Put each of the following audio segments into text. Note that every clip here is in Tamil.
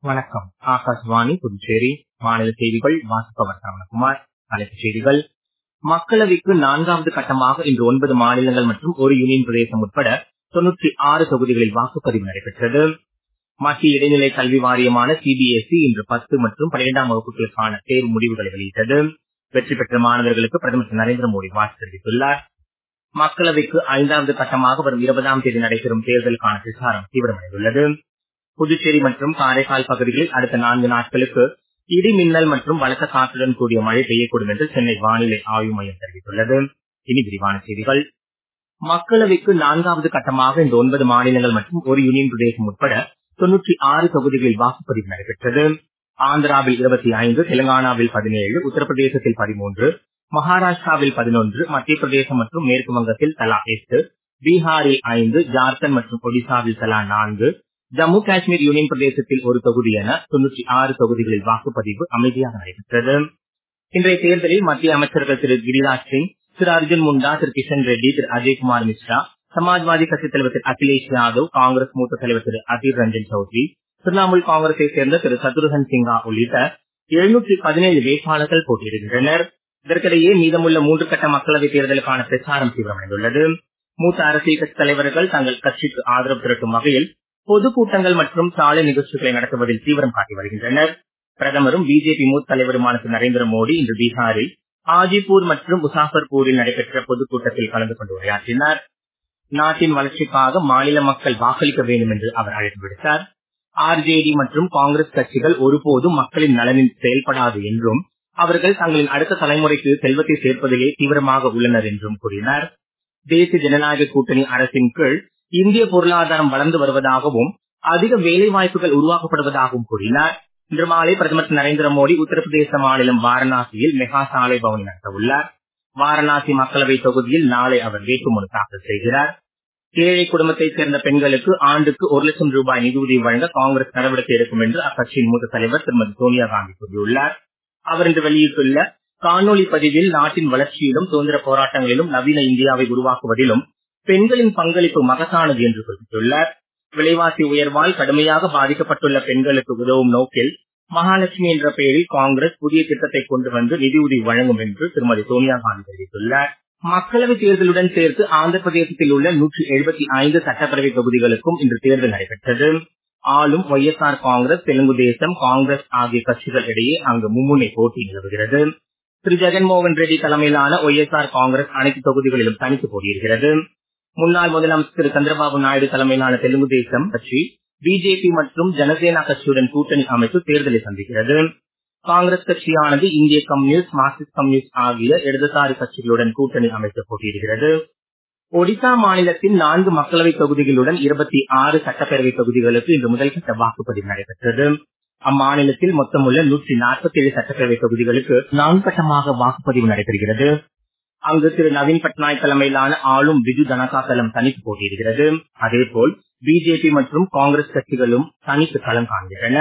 வணக்கம் ஆகாஷ்வாணி புதுச்சேரி மாநில செய்திகள் வாசிப்பவர் சரவணகுமார் தலைப்புச் செய்திகள் மக்களவைக்கு நான்காவது கட்டமாக இன்று ஒன்பது மாநிலங்கள் மற்றும் ஒரு யூனியன் பிரதேசம் உட்பட தொன்னூற்றி ஆறு தொகுதிகளில் வாக்குப்பதிவு நடைபெற்றது மத்திய இடைநிலை கல்வி வாரியமான சிபிஎஸ்இ இன்று பத்து மற்றும் பன்னிரெண்டாம் வகுப்புகளுக்கான தேர்வு முடிவுகளை வெளியிட்டது வெற்றி பெற்ற மாணவர்களுக்கு பிரதமர் திரு நரேந்திர மோடி வாழ்த்து தெரிவித்துள்ளார் மக்களவைக்கு ஐந்தாவது கட்டமாக வரும் இருபதாம் தேதி நடைபெறும் தேர்தலுக்கான பிரச்சாரம் தீவிரமடைந்துள்ளது புதுச்சேரி மற்றும் காரைக்கால் பகுதிகளில் அடுத்த நான்கு நாட்களுக்கு இடி மின்னல் மற்றும் பலத்த காற்றுடன் கூடிய மழை பெய்யக்கூடும் என்று சென்னை வானிலை ஆய்வு மையம் தெரிவித்துள்ளது இனி விரிவான செய்திகள் மக்களவைக்கு நான்காவது கட்டமாக இந்த ஒன்பது மாநிலங்கள் மற்றும் ஒரு யூனியன் பிரதேசம் உட்பட தொன்னூற்றி ஆறு தொகுதிகளில் வாக்குப்பதிவு நடைபெற்றது ஆந்திராவில் இருபத்தி ஐந்து தெலுங்கானாவில் பதினேழு உத்தரப்பிரதேசத்தில் பதிமூன்று மகாராஷ்டிராவில் பதினொன்று மத்திய பிரதேசம் மற்றும் மேற்கு வங்கத்தில் தலா எட்டு பீகாரில் ஐந்து ஜார்க்கண்ட் மற்றும் ஒடிசாவில் தலா நான்கு ஜம்மு காஷ்மீர் யூனியன் பிரதேசத்தில் ஒரு தொகுதி என தொன்னூற்றி ஆறு தொகுதிகளில் வாக்குப்பதிவு அமைதியாக நடைபெற்றது இன்றைய தேர்தலில் மத்திய அமைச்சர்கள் திரு கிரிராஜ் சிங் திரு அர்ஜுன் முண்டா திரு கிஷன் ரெட்டி திரு அஜய்குமார் மிஸ்ரா சமாஜ்வாதி கட்சித் தலைவர் திரு அகிலேஷ் யாதவ் காங்கிரஸ் மூத்த தலைவர் திரு அதீர் ரஞ்சன் சௌத்ரி திரிணாமுல் காங்கிரஸை சேர்ந்த திரு சத்ருகன் சிங்கா உள்ளிட்ட எழுநூற்றி பதினேழு வேட்பாளர்கள் போட்டியிடுகின்றனர் இதற்கிடையே மீதமுள்ள மூன்று கட்ட மக்களவைத் தேர்தலுக்கான பிரச்சாரம் தீவிரமடைந்துள்ளது மூத்த அரசியல் கட்சி தலைவர்கள் தங்கள் கட்சிக்கு ஆதரவு திரட்டும் வகையில் பொதுக்கூட்டங்கள் மற்றும் சாலை நிகழ்ச்சிகளை நடத்துவதில் தீவிரம் காட்டி வருகின்றனர் பிரதமரும் பிஜேபி மூத்த தலைவருமான திரு நரேந்திர மோடி இன்று பீகாரில் ஆஜிப்பூர் மற்றும் முசாஃபர்பூரில் நடைபெற்ற பொதுக்கூட்டத்தில் கலந்து கொண்டு உரையாற்றினார் நாட்டின் வளர்ச்சிக்காக மாநில மக்கள் வாக்களிக்க வேண்டும் என்று அவர் அழைப்பு விடுத்தார் ஆர்ஜேடி மற்றும் காங்கிரஸ் கட்சிகள் ஒருபோதும் மக்களின் நலனில் செயல்படாது என்றும் அவர்கள் தங்களின் அடுத்த தலைமுறைக்கு செல்வத்தை சேர்ப்பதிலே தீவிரமாக உள்ளனர் என்றும் கூறினார் தேசிய ஜனநாயக கூட்டணி அரசின் கீழ் இந்திய பொருளாதாரம் வளர்ந்து வருவதாகவும் அதிக வேலை வாய்ப்புகள் உருவாக்கப்படுவதாகவும் கூறினார் இன்று மாலை பிரதமர் நரேந்திர மோடி உத்தரப்பிரதேச மாநிலம் வாரணாசியில் மெகா சாலை பவனி நடத்த உள்ளார் வாரணாசி மக்களவை தொகுதியில் நாளை அவர் வேட்புமனு தாக்கல் செய்கிறார் ஏழை குடும்பத்தைச் சேர்ந்த பெண்களுக்கு ஆண்டுக்கு ஒரு லட்சம் ரூபாய் நிதியுதவி வழங்க காங்கிரஸ் நடவடிக்கை எடுக்கும் என்று அக்கட்சியின் மூத்த தலைவர் திருமதி சோனியா காந்தி கூறியுள்ளார் அவர் இன்று வெளியிட்டுள்ள காணொலி பதிவில் நாட்டின் வளர்ச்சியிலும் சுதந்திர போராட்டங்களிலும் நவீன இந்தியாவை உருவாக்குவதிலும் பெண்களின் பங்களிப்பு மகத்தானது என்று குறிப்பிட்டுள்ளார் விலைவாசி உயர்வால் கடுமையாக பாதிக்கப்பட்டுள்ள பெண்களுக்கு உதவும் நோக்கில் மகாலட்சுமி என்ற பெயரில் காங்கிரஸ் புதிய திட்டத்தை கொண்டு வந்து நிதியுதவி வழங்கும் என்று திருமதி சோனியா காந்தி தெரிவித்துள்ளார் மக்களவை தேர்தலுடன் சேர்த்து ஆந்திர பிரதேசத்தில் உள்ள நூற்றி எழுபத்தி ஐந்து சட்டப்பேரவை தொகுதிகளுக்கும் இன்று தேர்தல் நடைபெற்றது ஆளும் Y S R Congress Telugu Desam Congress ஆகிய கட்சிகள் இடையே அங்கு மும்முனை போட்டி நிலவுகிறது திரு ஜெகன்மோகன் ரெட்டி தலைமையிலான ஒய் எஸ் ஆர் காங்கிரஸ் அனைத்து தொகுதிகளிலும் தனித்து போட்டியிடுகிறது முன்னாள் முதலமைச்சர் திரு சந்திரபாபு நாயுடு தலைமையிலான தெலுங்கு தேசம் கட்சி பிஜேபி மற்றும் ஜனசேனா கட்சியுடன் கூட்டணி அமைத்து தேர்தலை சந்திக்கிறது காங்கிரஸ் கட்சியானது இந்திய கம்யூனிஸ்ட் மார்க்சிஸ்ட் கம்யூனிஸ்ட் ஆகிய இடதுசாரி கட்சிகளுடன் கூட்டணி அமைத்து போட்டியிடுகிறது ஒடிசா மாநிலத்தின் நான்கு மக்களவை தொகுதிகளுடன் இருபத்தி ஆறு சட்டப்பேரவை தொகுதிகளுக்கு இன்று முதல் கட்ட வாக்குப்பதிவு நடைபெற்றது அம்மாநிலத்தில் மொத்தம் உள்ள நூற்றி நாற்பத்தி ஏழு சட்டப்பேரவை தொகுதிகளுக்கு நான்கு கட்டமாக வாக்குப்பதிவு நடைபெறுகிறது அங்கு திரு நவீன் பட்நாயக் தலைமையிலான ஆளும் பிஜு ஜனதா தளம் தனித்து போட்டியிடுகிறது அதேபோல் பிஜேபி மற்றும் காங்கிரஸ் கட்சிகளும் தனித்து களம் காண்கின்றன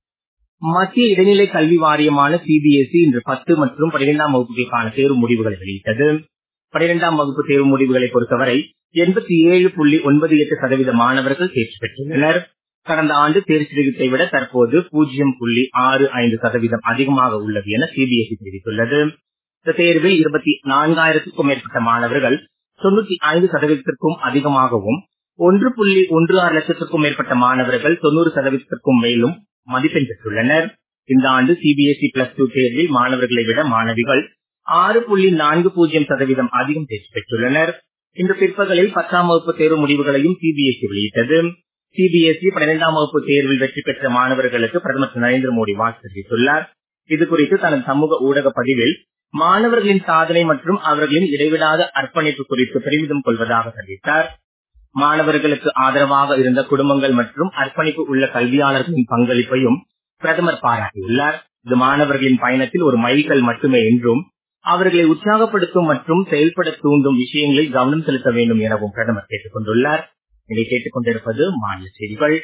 மத்திய இடைநிலை கல்வி வாரியமான சிபிஎஸ்இ இன்று பத்து மற்றும் பனிரெண்டாம் வகுப்புகளுக்கான தேர்வு முடிவுகளை வெளியிட்டது பனிரெண்டாம் வகுப்பு தேர்வு முடிவுகளை பொறுத்தவரை எண்பத்தி ஏழு புள்ளி ஒன்பது எட்டு சதவீத மாணவர்கள் தேர்ச்சி பெற்றுள்ளனர் கடந்த ஆண்டு தேர்ச்சி விகிதத்தை விட தற்போது பூஜ்ஜியம் புள்ளி ஆறு ஐந்து சதவீதம் அதிகமாக உள்ளது என சிபிஎஸ்இ தெரிவித்துள்ளது இந்த தேர்வில் இருபத்தி நான்காயிரத்துக்கும் மேற்பட்ட மாணவர்கள் தொண்ணூத்தி ஐந்து சதவீதத்திற்கும் அதிகமாகவும் ஒன்று புள்ளி ஒன்று ஆறு லட்சத்திற்கும் மேற்பட்ட மாணவர்கள் தொண்ணூறு சதவீதத்திற்கும் மேலும் மதிப்பெண் பெற்றுள்ளனர் இந்த ஆண்டு சிபிஎஸ்இ பிளஸ் டூ தேர்வில் மாணவர்களை விட மாணவிகள் ஆறு புள்ளி நான்கு பூஜ்ஜியம் சதவீதம் அதிகம் தேர்ச்சி பெற்றுள்ளனர் இன்று பிற்பகலில் பத்தாம் வகுப்பு தேர்வு முடிவுகளையும் சிபிஎஸ்இ வெளியிட்டது சிபிஎஸ்இ பன்னிரெண்டாம் வகுப்பு தேர்வில் வெற்றி பெற்ற மாணவர்களுக்கு பிரதமர் திரு நரேந்திர மோடி வாழ்த்து தெரிவித்துள்ளார் இது குறித்து தனது சமூக ஊடக பதிவில் மாணவர்களின் சாதனை மற்றும் அவர்களின் இடைவிடாத அர்ப்பணிப்பு குறித்து பெருமிதம் கொள்வதாக தெரிவித்தார் மாணவர்களுக்கு ஆதரவாக இருந்த குடும்பங்கள் மற்றும் அர்ப்பணிப்பு உள்ள கல்வியாளர்களின் பங்களிப்பையும் பிரதமர் பாராட்டியுள்ளார் இது மாணவர்களின் பயணத்தில் ஒரு மைல்கல் மட்டுமே என்றும் அவர்களை உற்சாகப்படுத்தும் மற்றும் செயல்பட தூண்டும் விஷயங்களில் கவனம் செலுத்த வேண்டும் எனவும் பிரதமர் கேட்டுக் கொண்டுள்ளார் இதை கேட்டுக் கொண்டிருப்பது மாநில செய்திகள்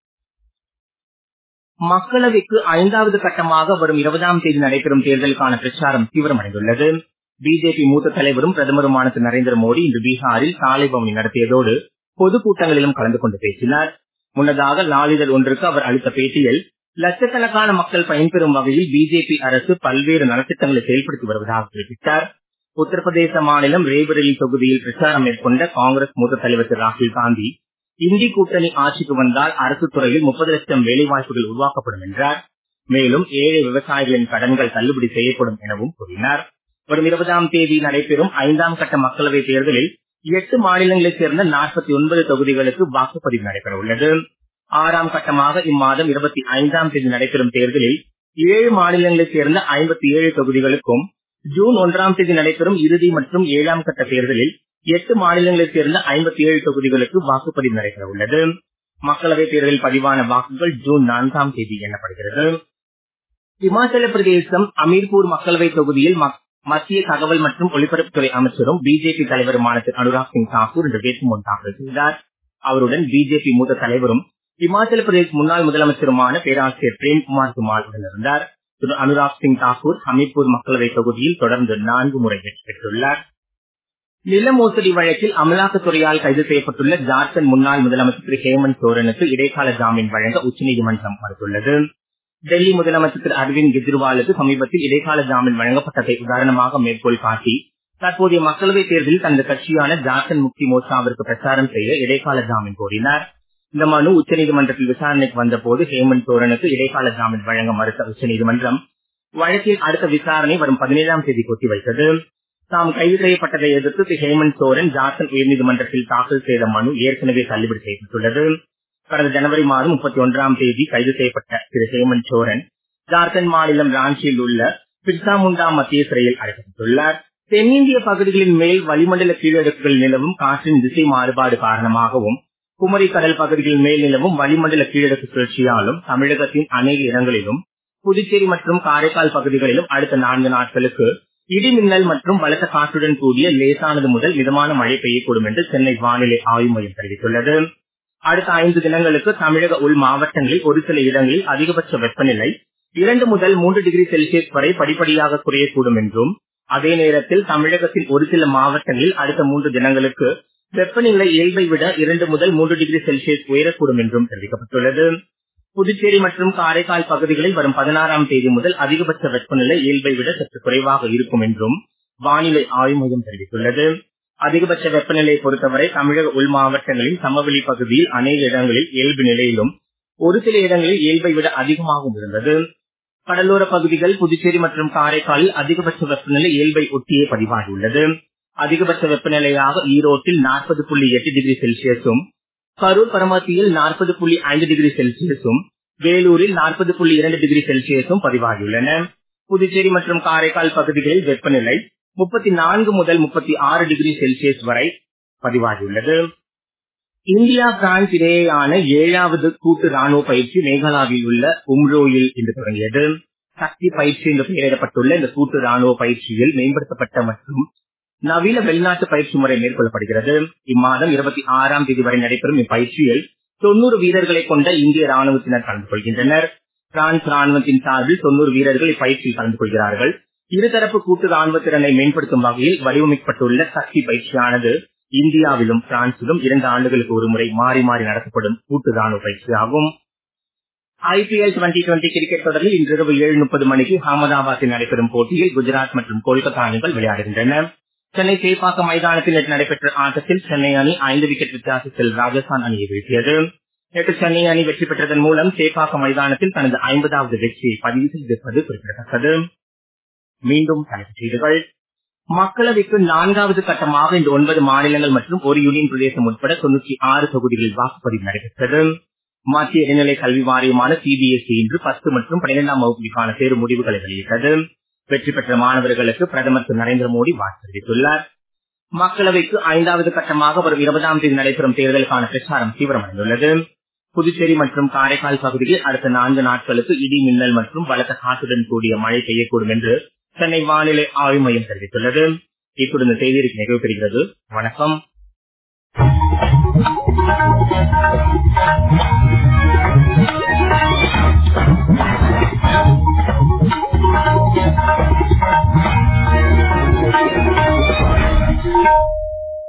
மக்களவைக்கு ஐந்தாவது கட்டமாக வரும் இருபதாம் தேதி நடைபெறும் தேர்தலுக்கான பிரச்சாரம் தீவிரமடைந்துள்ளது பிஜேபி மூத்த தலைவரும் பிரதமருமான திரு நரேந்திர மோடி இன்று பீகாரில் சாலை பவனி நடத்தியதோடு பொதுக்கூட்டங்களிலும் கலந்து கொண்டு பேசினார் முன்னதாக நாளிதழ் ஒன்றுக்கு அவர் அளித்த பேட்டியில் லட்சக்கணக்கான மக்கள் பயன்பெறும் வகையில் பிஜேபி அரசு பல்வேறு நலத்திட்டங்களை செயல்படுத்தி வருவதாக குறிப்பிட்டார் உத்தரப்பிரதேச மாநிலம் ரேபரேலி தொகுதியில் பிரச்சாரம் மேற்கொண்ட காங்கிரஸ் மூத்த தலைவர் திரு ராகுல் காந்தி இந்தி கூட்டணி ஆட்சிக்கு வந்தால் அரசு துறையில் முப்பது லட்சம் வேலைவாய்ப்புகள் உருவாக்கப்படும் என்றார் மேலும் ஏழை விவசாயிகளின் கடன்கள் தள்ளுபடி செய்யப்படும் எனவும் கூறினார் வரும் இருபதாம் தேதி நடைபெறும் ஐந்தாம் கட்ட மக்களவைத் தேர்தலில் எட்டு மாநிலங்களைச் சேர்ந்த நாற்பத்தி ஒன்பது தொகுதிகளுக்கு வாக்குப்பதிவு நடைபெற உள்ளது ஆறாம் கட்டமாக இம்மாதம் இருபத்தி ஐந்தாம் தேதி நடைபெறும் தேர்தலில் ஏழு மாநிலங்களைச் சேர்ந்த ஐம்பத்தி ஏழு தொகுதிகளுக்கும் ஜூன் ஒன்றாம் தேதி நடைபெறும் இறுதி மற்றும் ஏழாம் கட்ட தேர்தலில் எட்டு மாநிலங்களைச் சேர்ந்த ஐம்பத்தி ஏழு தொகுதிகளுக்கு வாக்குப்பதிவு நடைபெற உள்ளது மக்களவைத் தேர்தலில் பதிவான வாக்குகள் ஜூன் நான்காம் தேதி எண்ணப்படுகிறது இமாச்சல பிரதேசம் அமீர்பூர் மக்களவைத் தொகுதியில் மத்திய தகவல் மற்றும் ஒலிபரப்புத்துறை அமைச்சரும் பிஜேபி தலைவருமான திரு அனுராக் சிங் தாக்கூர் இன்று வேட்புமனு தாக்கல் செய்தார் அவருடன் பிஜேபி மூத்த தலைவரும் இமாச்சல பிரதேஷ் முன்னாள் முதலமைச்சருமான பேராசிரியர் பிரேம்குமார் குமார் உடனிருந்தார் திரு அனுராக் சிங் தாக்கூர் ஹமீர்பூர் மக்களவைத் தொகுதியில் தொடர்ந்து நான்கு முறை வெற்றி பெற்றுள்ளார் நில மோசடி வழக்கில் அமலாக்கத்துறையால் கைது செய்யப்பட்டுள்ள ஜார்க்கண்ட் முன்னாள் முதலமைச்சர் திரு ஹேமந்த் சோரனுக்கு இடைக்கால ஜாமீன் வழங்க உச்சநீதிமன்றம் மறுத்துள்ளது டெல்லி முதலமைச்சர் திரு அரவிந்த் கெஜ்ரிவாலுக்கு சமீபத்தில் இடைக்கால ஜாமீன் வழங்கப்பட்டதை உதாரணமாக மேற்கோள் காட்டி தற்போதைய மக்களவைத் தேர்தலில் தனது கட்சியான ஜார்க்கண்ட் முக்தி மோர்ச்சாவிற்கு பிரச்சாரம் செய்ய இடைக்கால ஜாமீன் கோரினார் இந்த மனு உச்சநீதிமன்றத்தில் விசாரணைக்கு வந்தபோது ஹேமந்த் சோரனுக்கு இடைக்கால ஜாமீன் வழங்க மறுத்த உச்சநீதிமன்றம் வழக்கில் அடுத்த விசாரணை வரும் பதினேழாம் தேதி ஒத்திவைத்தது தாம் கைது செய்யப்பட்டதை எதிர்த்து திரு ஹேமந்த் சோரன் ஜார்க்கண்ட் உயர்நீதிமன்றத்தில் தாக்கல் செய்த மனு ஏற்கனவே தள்ளுபடி செய்யப்பட்டுள்ளது கடந்த ஜனவரி மாதம் முப்பத்தி ஒன்றாம் தேதி கைது செய்யப்பட்ட திரு ஹேமந்த் சோரன் ஜார்க்கண்ட் மாநிலம் ராஞ்சியில் உள்ள பிர்சா முண்டா மத்திய சிறையில் அடைக்கப்பட்டுள்ளார் தென்னிந்திய பகுதிகளின் மேல் வளிமண்டல கீழடுக்குகள் நிலவும் காற்றின் திசை மாறுபாடு காரணமாகவும் குமரி கடல் பகுதிகளின் மேல் நிலவும் வளிமண்டல கீழடுக்கு சுழற்சியாலும் தமிழகத்தின் அநேக இடங்களிலும் புதுச்சேரி மற்றும் காரைக்கால் பகுதிகளிலும் அடுத்த நான்கு நாட்களுக்கு இடி மின்னல் மற்றும் பலத்த காற்றுடன் கூடிய லேசானது முதல் மிதமான மழை பெய்யக்கூடும் என்று சென்னை வானிலை ஆய்வு மையம் தெரிவித்துள்ளது அடுத்த ஐந்து தினங்களுக்கு தமிழக உள் மாவட்டங்களில் ஒரு சில இடங்களில் அதிகபட்ச வெப்பநிலை இரண்டு முதல் மூன்று டிகிரி செல்சியஸ் வரை படிப்படியாக குறையக்கூடும் என்றும் அதே நேரத்தில் தமிழகத்தின் ஒரு சில மாவட்டங்களில் அடுத்த மூன்று தினங்களுக்கு வெப்பநிலை இயல்பை விட இரண்டு முதல் மூன்று டிகிரி செல்சியஸ் உயரக்கூடும் என்றும் தெரிவிக்கப்பட்டுள்ளது புதுச்சேரி மற்றும் காரைக்கால் பகுதிகளில் வரும் பதினாறாம் தேதி முதல் அதிகபட்ச வெப்பநிலை இயல்பை விட சற்று குறைவாக இருக்கும் என்றும் வானிலை ஆய்வு மையம் தெரிவித்துள்ளது அதிகபட்ச வெப்பநிலையை பொறுத்தவரை தமிழக உள் மாவட்டங்களின் சமவெளி பகுதியில் அநேக இடங்களில் இயல்பு நிலையிலும் ஒரு சில இடங்களில் இயல்பை விட அதிகமாகவும் இருந்தது கடலோர பகுதிகள் புதுச்சேரி மற்றும் காரைக்காலில் அதிகபட்ச வெப்பநிலை இயல்பை ஒட்டியே பதிவாகியுள்ளது அதிகபட்ச வெப்பநிலையாக ஈரோட்டில் நாற்பது புள்ளி எட்டு டிகிரி செல்சியஸும் கரூர் பரமத்தியில் நாற்பது புள்ளி ஐந்து டிகிரி செல்சியஸும் வேலூரில் நாற்பது புள்ளி இரண்டு டிகிரி செல்சியஸும் பதிவாகியுள்ளன புதுச்சேரி மற்றும் காரைக்கால் பகுதிகளில் வெப்பநிலை முப்பத்தி நான்கு முதல் முப்பத்தி ஆறு டிகிரி செல்சியஸ் வரை பதிவாகியுள்ளது இந்தியா பிரான்ஸ் இடையேயான ஏழாவது கூட்டு ராணுவ பயிற்சி மேகாலாவில் உள்ள உம்ரோயில் இன்று தொடங்கியது சக்தி பயிற்சி என்று பெயரிடப்பட்டுள்ள இந்த கூட்டு ராணுவ பயிற்சியில் மேம்படுத்தப்பட்ட மற்றும் நவீன வெளிநாட்டு பயிற்சி முறை மேற்கொள்ளப்படுகிறது இம்மாதம் இருபத்தி ஆறாம் தேதி வரை நடைபெறும் இப்பயிற்சியில் தொண்ணூறு வீரர்களை கொண்ட இந்திய ராணுவத்தினர் கலந்து கொள்கின்றனர் பிரான்ஸ் ராணுவத்தின் சார்பில் தொண்ணூறு வீரர்கள் இப்பயிற்சியில் கலந்து கொள்கிறார்கள் இருதரப்பு கூட்டு ராணுவ திறனை மேம்படுத்தும் வகையில் வடிவமைக்கப்பட்டுள்ள சக்தி பயிற்சியானது இந்தியாவிலும் பிரான்சிலும் இரண்டு ஆண்டுகளுக்கு ஒரு முறை மாறி மாறி நடத்தப்படும் கூட்டு ராணுவ பயிற்சியாகும் ஐபிஎல் டுவெண்டி டுவெண்டி கிரிக்கெட் தொடரில் இன்றிரவு ஏழு முப்பது மணிக்கு அகமதாபாத்தில் நடைபெறும் போட்டியில் குஜராத் மற்றும் கொல்கத்தா அணிகள் விளையாடுகின்றன சென்னை சேப்பாக்கம் மைதானத்தில் நேற்று நடைபெற்ற ஆட்டத்தில் சென்னை அணி ஐந்து விக்கெட் வித்தியாசத்தில் ராஜஸ்தான் அணியை வீழ்த்தியது நேற்று சென்னை அணி வெற்றி பெற்றதன் மூலம் சேப்பாக்கம் மைதானத்தில் தனது ஐம்பதாவது வெற்றியை பதிவு செய்திருப்பது குறிப்பிடத்தக்கது மீண்டும் தலைப்புச் செய்திகள் மக்களவைக்கு நான்காவது கட்டமாக இந்த ஒன்பது மாநிலங்கள் மற்றும் ஒரு யூனியன் பிரதேசம் உட்பட தொன்னூற்றி ஆறு தொகுதிகளில் வாக்குப்பதிவு நடைபெற்றது மத்திய இடைநிலை கல்வி வாரியமான சிபிஎஸ்இ இன்று பத்து மற்றும் பனிரெண்டாம் வகுப்புக்கான தேர்வு முடிவுகளை வெளியிட்டது வெற்றி பெற்ற மாணவர்களுக்கு பிரதமர் திரு நரேந்திர மோடி வாழ்த்து தெரிவித்துள்ளார் மக்களவைக்கு ஐந்தாவது கட்டமாக வரும் இருபதாம் தேதி நடைபெறும் தேர்தலுக்கான பிரச்சாரம் தீவிரமடைந்துள்ளது புதுச்சேரி மற்றும் காரைக்கால் பகுதியில் அடுத்த நான்கு நாட்களுக்கு இடி மின்னல் மற்றும் பலத்த காற்றுடன் கூடிய மழை பெய்யக்கூடும் என்று சென்னை வானிலை ஆய்வு மையம் தெரிவித்துள்ளது இத்துடன் இந்த செய்திக்கு நிறைவு பெறுகிறது வணக்கம்